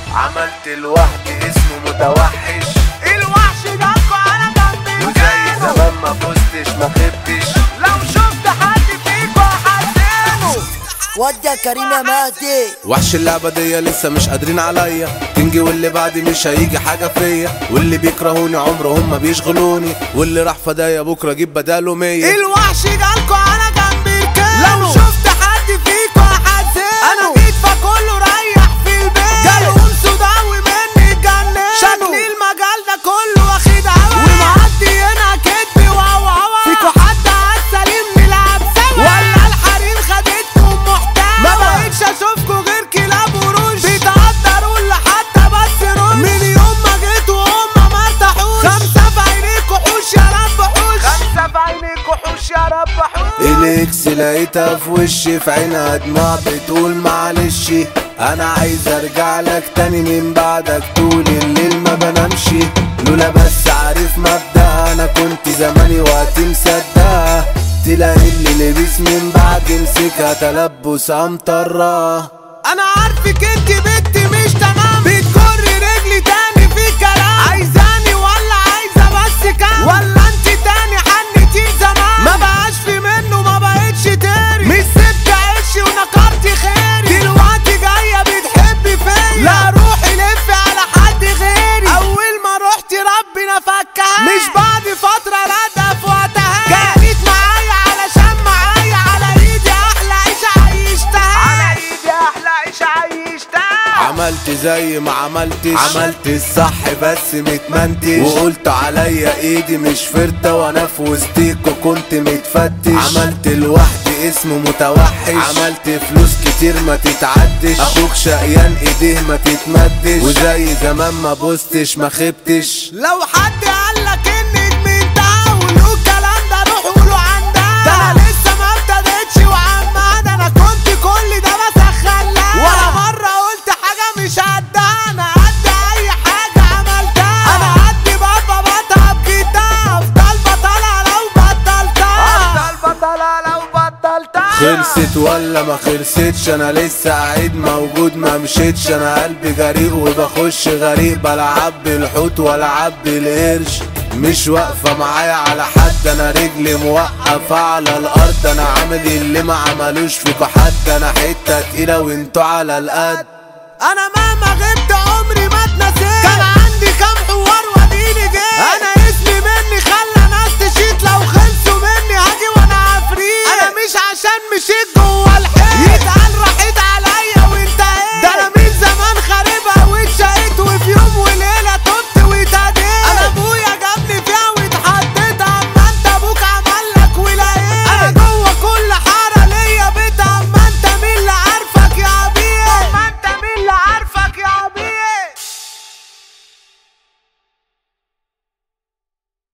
عملت لوحدي اسمه متوحش الوحش جالكوا على جنب وزي مكانه زمان ما فزتش ما خبتش لو شفت حد فيكوا حسينه ودي يا كريم يا مهدي وحش اللعبة دي لسه مش قادرين عليا تنجي واللي بعدي مش هيجي حاجة فيا واللي بيكرهوني عمرهم ما بيشغلوني واللي راح فدايا بكرة اجيب بداله مية الوحش جالكوا على جنب ركانه لو شفت حد فيكوا حسينه انا جيت فكله ريح في البيت جالهم سوداوي مني اتجننوا شكلي المجال ده كله واخد هوا ومعدي هنا كدب واو هوا فيكوا حد عالسليم نلعب سوا ولا الحريم خدتكم محتوى ما بقتش اشوفكوا غير كلاب وروش بتقدروا اللي حتى بس روش من يوم ما جيت وهم ما ارتاحوش خمسة في عينيكوا حوش يا رب حوش خمسة في عينيكوا حوش يا رب حوش الاكس لقيتها في وشي في عينها دموع بتقول معلش انا عايز ارجع لك تاني من بعدك طول الليل ما بنامش لولا بس عارف مبدأ انا كنت زماني وقتي مصدقها تلاقي اللي لبس من بعد مسكها تلبس امطرة انا عارفك انت بنت مش تمام بتجر رجلي تاني في كلام عايزاني ولا عايزه بس كام ولا انت تاني حنتي زمان ما بقاش في منه ما بقتش تاري مش سبت عيشي ونكرتي خيري دلوقتي جايه بتحبي فيا لا روحي لفي على حد غيري اول ما رحتي ربنا فكها مش بعد فتره لا في وقتها جريت معايا علشان معايا على ايدي احلى عيشه عيشتها على ايدي احلى عيشه عيشتها عملت زي ما عملتش عملت الصح بس متمنتش وقلت عليا ايدي مش فرتة وانا في وسطيكوا كنت متفتش عملت لوحدي اسمه متوحش عملت فلوس كتير ما تتعدش اخوك شقيان ايديه ما تتمدش وزي زمان ما بوستش ما خبتش لو حد قالك انك من تحول الكلام ده روح قوله عندها ده انا لسه ما ابتديتش وعمال انا كنت كل ده بسخن لها ولا مره قلت حاجه مش قدها انا قد اي حاجه عملتها انا قد بابا بتعب جدا افضل بطلع لو بطلتها افضل بطلع لو بطلتها خلصت ولا ما خلصتش انا لسه قاعد موجود ما مشيتش انا قلبي جريء وبخش غريق بلعب بالحوت والعب بالقرش مش واقفة معايا على حد انا رجلي موقفة على الارض انا عامل اللي ما عملوش فيكوا حد انا حتة تقيلة وانتوا على القد انا مهما غبت عمري ما اتنسيت كان عندي كام حوار واديني جيت انا اسمي مني خلى ناس تشيت لو خلصوا مني هاجي وانا عفريت انا مش عشان مشيت